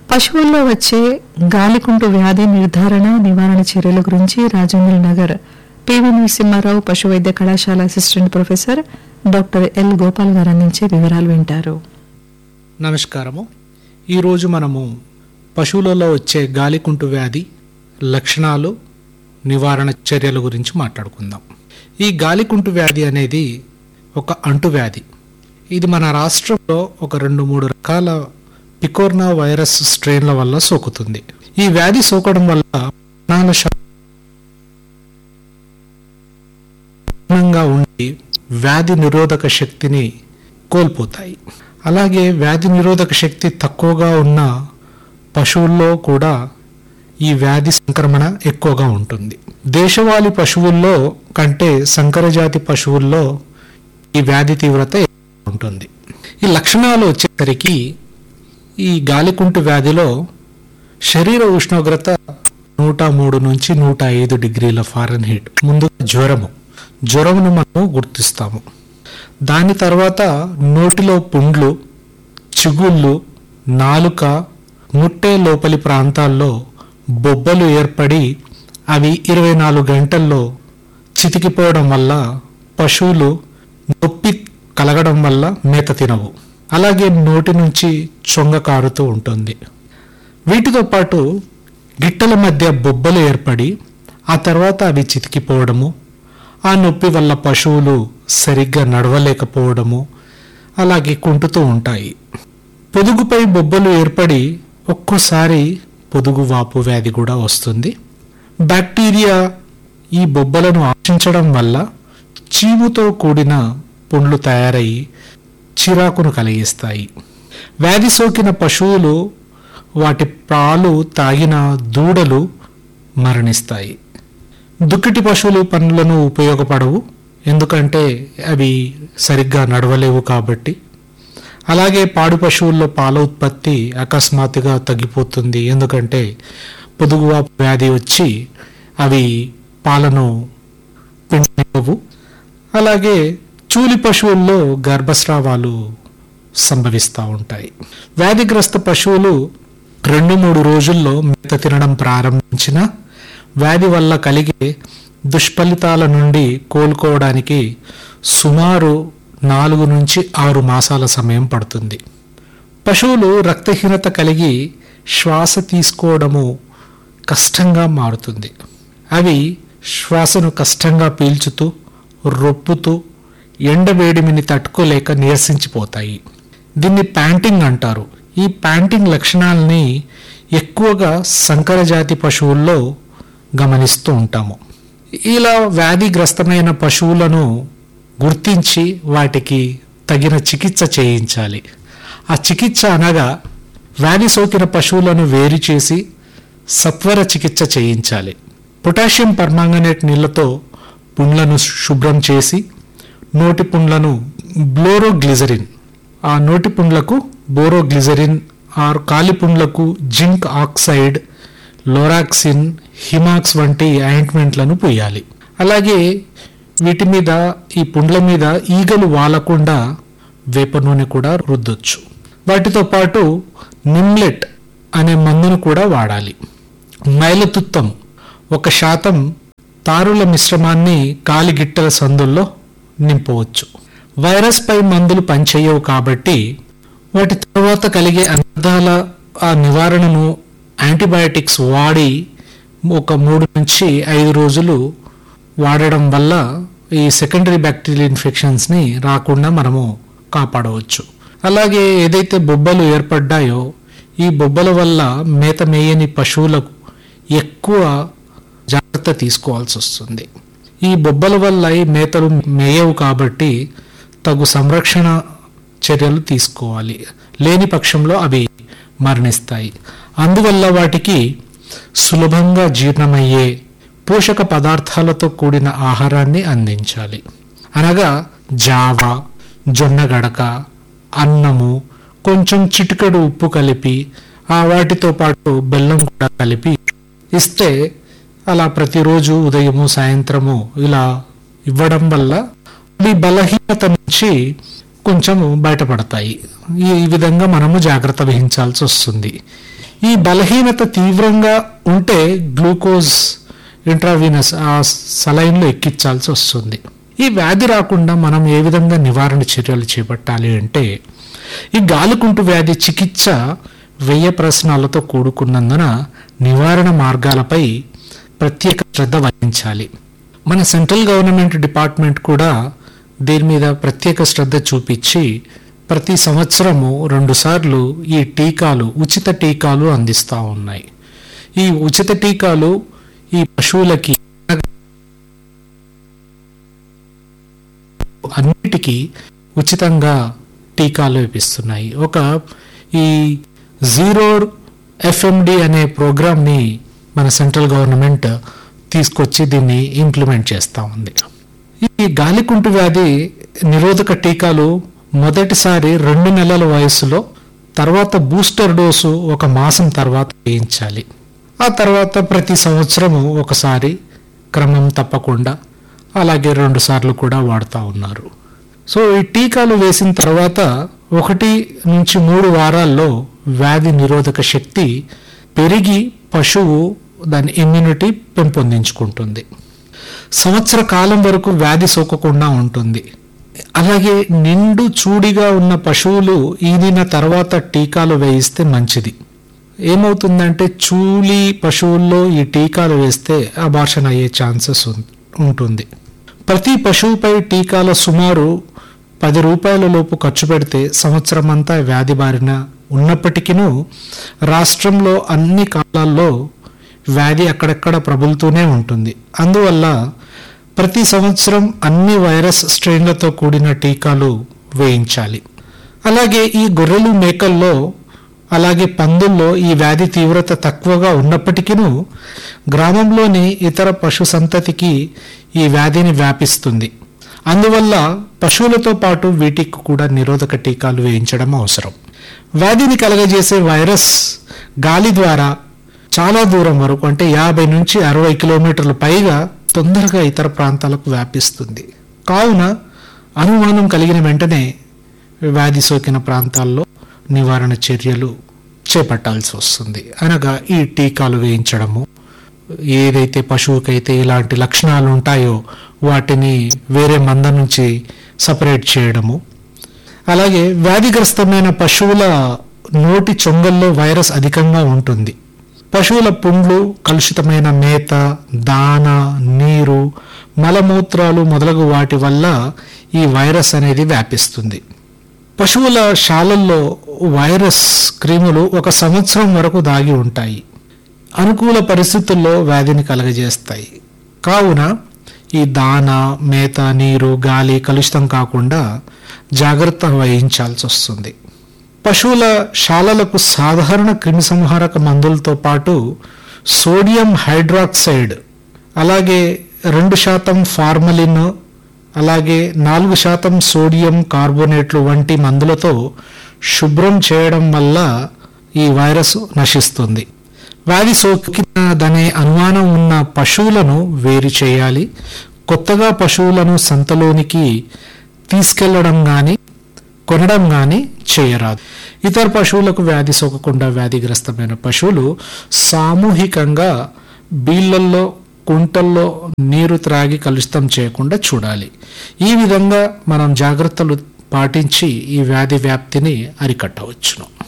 పశువుల్లో వచ్చే గాలికుంటు వ్యాధి నిర్ధారణ నివారణ చర్యల గురించి రాజేంద్ర నగర్ పివి నరసింహారావు పశు వైద్య కళాశాల assistant professor doctor L Gopal garu అందించే వివరాలు వింటారు నమస్కారము ఈరోజు మనము పశువులలో వచ్చే గాలికుంటు వ్యాధి లక్షణాలు నివారణ చర్యల గురించి మాట్లాడుకుందాం ఈ గాలికుంటు వ్యాధి అనేది ఒక అంటువ్యాధి ఇది మన రాష్ట్రంలో ఒక రెండు మూడు రకాల పికోర్నా వైరస్ స్ట్రెయిన్ల వల్ల సోకుతుంది ఈ వ్యాధి సోకడం వల్ల ప్రాణాల శాతంగా ఉండి వ్యాధి నిరోధక శక్తిని కోల్పోతాయి అలాగే వ్యాధి నిరోధక శక్తి తక్కువగా ఉన్న పశువుల్లో కూడా ఈ వ్యాధి సంక్రమణ ఎక్కువగా ఉంటుంది దేశవాళీ పశువుల్లో కంటే సంకరజాతి పశువుల్లో ఈ వ్యాధి తీవ్రత ఎక్కువ ఉంటుంది ఈ లక్షణాలు వచ్చేసరికి ఈ గాలికుంటు వ్యాధిలో శరీర ఉష్ణోగ్రత నూట మూడు నుంచి నూట ఐదు డిగ్రీల ఫారెన్హీట్ ముందు జ్వరము జ్వరమును మనము గుర్తిస్తాము దాని తర్వాత నోటిలో పుండ్లు చిగుళ్ళు నాలుక ముట్టె లోపలి ప్రాంతాల్లో బొబ్బలు ఏర్పడి అవి ఇరవై నాలుగు గంటల్లో చితికిపోవడం వల్ల పశువులు నొప్పి కలగడం వల్ల మేత తినవు అలాగే నోటి నుంచి చొంగ కారుతూ ఉంటుంది వీటితో పాటు గిట్టల మధ్య బొబ్బలు ఏర్పడి ఆ తర్వాత అవి చితికిపోవడము ఆ నొప్పి వల్ల పశువులు సరిగ్గా నడవలేకపోవడము అలాగే కుంటుతూ ఉంటాయి పొదుగుపై బొబ్బలు ఏర్పడి ఒక్కోసారి పొదుగు వాపు వ్యాధి కూడా వస్తుంది బ్యాక్టీరియా ఈ బొబ్బలను ఆశించడం వల్ల చీముతో కూడిన పుండ్లు తయారయ్యి చిరాకును కలిగిస్తాయి వ్యాధి సోకిన పశువులు వాటి పాలు తాగిన దూడలు మరణిస్తాయి దుక్కిటి పశువులు పనులను ఉపయోగపడవు ఎందుకంటే అవి సరిగ్గా నడవలేవు కాబట్టి అలాగే పాడి పశువుల్లో పాల ఉత్పత్తి అకస్మాత్తుగా తగ్గిపోతుంది ఎందుకంటే పొదుగువాపు వ్యాధి వచ్చి అవి పాలను పిండవు అలాగే చూలి పశువుల్లో గర్భస్రావాలు సంభవిస్తూ ఉంటాయి వ్యాధిగ్రస్త పశువులు రెండు మూడు రోజుల్లో మేత తినడం ప్రారంభించిన వ్యాధి వల్ల కలిగే దుష్ఫలితాల నుండి కోలుకోవడానికి సుమారు నాలుగు నుంచి ఆరు మాసాల సమయం పడుతుంది పశువులు రక్తహీనత కలిగి శ్వాస తీసుకోవడము కష్టంగా మారుతుంది అవి శ్వాసను కష్టంగా పీల్చుతూ రొప్పుతూ ఎండవేడిమిని తట్టుకోలేక నీరసించిపోతాయి దీన్ని ప్యాంటింగ్ అంటారు ఈ ప్యాంటింగ్ లక్షణాలని ఎక్కువగా సంకరజాతి పశువుల్లో గమనిస్తూ ఉంటాము ఇలా వ్యాధిగ్రస్తమైన పశువులను గుర్తించి వాటికి తగిన చికిత్స చేయించాలి ఆ చికిత్స అనగా వ్యాధి సోకిన పశువులను వేరు చేసి సత్వర చికిత్స చేయించాలి పొటాషియం పర్మాంగనేట్ నీళ్లతో పుండ్లను శుభ్రం చేసి నోటి పుండ్లను బ్లోరోగ్లిజరిన్ ఆ నోటి పుండ్లకు బోరోగ్లిజరిన్ ఆర్ కాలి పుండ్లకు జింక్ ఆక్సైడ్ లోరాక్సిన్ హిమాక్స్ వంటి ఆయింట్మెంట్లను పూయాలి అలాగే వీటి మీద ఈ పుండ్ల మీద ఈగలు వాలకుండా వేప నూనె కూడా రుద్దొచ్చు వాటితో పాటు నిమ్లెట్ అనే మందును కూడా వాడాలి మైలతుత్తం ఒక శాతం తారుల మిశ్రమాన్ని కాలిగిట్టల సందుల్లో నింపవచ్చు వైరస్ పై మందులు పనిచేయవు కాబట్టి వాటి తర్వాత కలిగే అనర్థాల ఆ నివారణను యాంటీబయాటిక్స్ వాడి ఒక మూడు నుంచి ఐదు రోజులు వాడడం వల్ల ఈ సెకండరీ బ్యాక్టీరియల్ ఇన్ఫెక్షన్స్ని రాకుండా మనము కాపాడవచ్చు అలాగే ఏదైతే బొబ్బలు ఏర్పడ్డాయో ఈ బొబ్బల వల్ల మేత మేయని పశువులకు ఎక్కువ జాగ్రత్త తీసుకోవాల్సి వస్తుంది ఈ బొబ్బల వల్ల ఈ మేతలు మేయవు కాబట్టి తగు సంరక్షణ చర్యలు తీసుకోవాలి లేని పక్షంలో అవి మరణిస్తాయి అందువల్ల వాటికి సులభంగా జీర్ణమయ్యే పోషక పదార్థాలతో కూడిన ఆహారాన్ని అందించాలి అనగా జావ జొన్న గడక అన్నము కొంచెం చిటికెడు ఉప్పు కలిపి ఆ వాటితో పాటు బెల్లం కూడా కలిపి ఇస్తే అలా ప్రతిరోజు ఉదయము సాయంత్రము ఇలా ఇవ్వడం వల్ల ఈ బలహీనత నుంచి కొంచెము బయటపడతాయి ఈ విధంగా మనము జాగ్రత్త వహించాల్సి వస్తుంది ఈ బలహీనత తీవ్రంగా ఉంటే గ్లూకోజ్ ఇంట్రావీనస్ ఆ సలైన్లో ఎక్కించాల్సి వస్తుంది ఈ వ్యాధి రాకుండా మనం ఏ విధంగా నివారణ చర్యలు చేపట్టాలి అంటే ఈ గాలికుంటు వ్యాధి చికిత్స వ్యయ ప్రశ్నలతో కూడుకున్నందున నివారణ మార్గాలపై ప్రత్యేక శ్రద్ధ వహించాలి మన సెంట్రల్ గవర్నమెంట్ డిపార్ట్మెంట్ కూడా దీని మీద ప్రత్యేక శ్రద్ధ చూపించి ప్రతి సంవత్సరము రెండుసార్లు ఈ టీకాలు ఉచిత టీకాలు అందిస్తూ ఉన్నాయి ఈ ఉచిత టీకాలు ఈ పశువులకి అన్నిటికీ ఉచితంగా టీకాలు ఇప్పిస్తున్నాయి ఒక ఈ జీరో ఎఫ్ఎండి అనే ప్రోగ్రామ్ని మన సెంట్రల్ గవర్నమెంట్ తీసుకొచ్చి దీన్ని ఇంప్లిమెంట్ చేస్తూ ఉంది ఈ గాలికుంటు వ్యాధి నిరోధక టీకాలు మొదటిసారి రెండు నెలల వయసులో తర్వాత బూస్టర్ డోసు ఒక మాసం తర్వాత వేయించాలి ఆ తర్వాత ప్రతి సంవత్సరము ఒకసారి క్రమం తప్పకుండా అలాగే రెండు సార్లు కూడా వాడుతూ ఉన్నారు సో ఈ టీకాలు వేసిన తర్వాత ఒకటి నుంచి మూడు వారాల్లో వ్యాధి నిరోధక శక్తి పెరిగి పశువు దాని ఇమ్యూనిటీ పెంపొందించుకుంటుంది సంవత్సర కాలం వరకు వ్యాధి సోకకుండా ఉంటుంది అలాగే నిండు చూడిగా ఉన్న పశువులు ఈదిన తర్వాత టీకాలు వేయిస్తే మంచిది ఏమవుతుందంటే చూలి పశువుల్లో ఈ టీకాలు వేస్తే అబార్షన్ అయ్యే ఛాన్సెస్ ఉంటుంది ప్రతి పశువుపై టీకాల సుమారు పది రూపాయల లోపు ఖర్చు పెడితే సంవత్సరం అంతా వ్యాధి బారిన ఉన్నప్పటికీ రాష్ట్రంలో అన్ని కాలాల్లో వ్యాధి అక్కడక్కడ ప్రబులుతూనే ఉంటుంది అందువల్ల ప్రతి సంవత్సరం అన్ని వైరస్ స్ట్రెయిన్లతో కూడిన టీకాలు వేయించాలి అలాగే ఈ గొర్రెలు మేకల్లో అలాగే పందుల్లో ఈ వ్యాధి తీవ్రత తక్కువగా ఉన్నప్పటికీ గ్రామంలోని ఇతర పశు సంతతికి ఈ వ్యాధిని వ్యాపిస్తుంది అందువల్ల పశువులతో పాటు వీటికి కూడా నిరోధక టీకాలు వేయించడం అవసరం వ్యాధిని కలగజేసే వైరస్ గాలి ద్వారా చాలా దూరం వరకు అంటే యాభై నుంచి అరవై కిలోమీటర్ల పైగా తొందరగా ఇతర ప్రాంతాలకు వ్యాపిస్తుంది కావున అనుమానం కలిగిన వెంటనే వ్యాధి సోకిన ప్రాంతాల్లో నివారణ చర్యలు చేపట్టాల్సి వస్తుంది అనగా ఈ టీకాలు వేయించడము ఏదైతే పశువుకైతే ఇలాంటి లక్షణాలు ఉంటాయో వాటిని వేరే మంద నుంచి సపరేట్ చేయడము అలాగే వ్యాధిగ్రస్తమైన పశువుల నోటి చొంగల్లో వైరస్ అధికంగా ఉంటుంది పశువుల పుండ్లు కలుషితమైన మేత దాన నీరు మలమూత్రాలు మొదలగు వాటి వల్ల ఈ వైరస్ అనేది వ్యాపిస్తుంది పశువుల శాలల్లో వైరస్ క్రిములు ఒక సంవత్సరం వరకు దాగి ఉంటాయి అనుకూల పరిస్థితుల్లో వ్యాధిని కలగజేస్తాయి కావున ఈ దాన మేత నీరు గాలి కలుషితం కాకుండా జాగ్రత్త వహించాల్సి వస్తుంది పశువుల శాలలకు సాధారణ క్రిమిసంహారక మందులతో పాటు సోడియం హైడ్రాక్సైడ్ అలాగే రెండు శాతం ఫార్మలిన్ అలాగే నాలుగు శాతం సోడియం కార్బోనేట్లు వంటి మందులతో శుభ్రం చేయడం వల్ల ఈ వైరస్ నశిస్తుంది వ్యాధి సోకినదనే అనుమానం ఉన్న పశువులను వేరు చేయాలి కొత్తగా పశువులను సంతలోనికి తీసుకెళ్లడం కానీ కొనడం కానీ చేయరాదు ఇతర పశువులకు వ్యాధి సోకకుండా వ్యాధిగ్రస్తమైన పశువులు సామూహికంగా బీళ్ళల్లో కుంటల్లో నీరు త్రాగి కలుషితం చేయకుండా చూడాలి ఈ విధంగా మనం జాగ్రత్తలు పాటించి ఈ వ్యాధి వ్యాప్తిని అరికట్టవచ్చును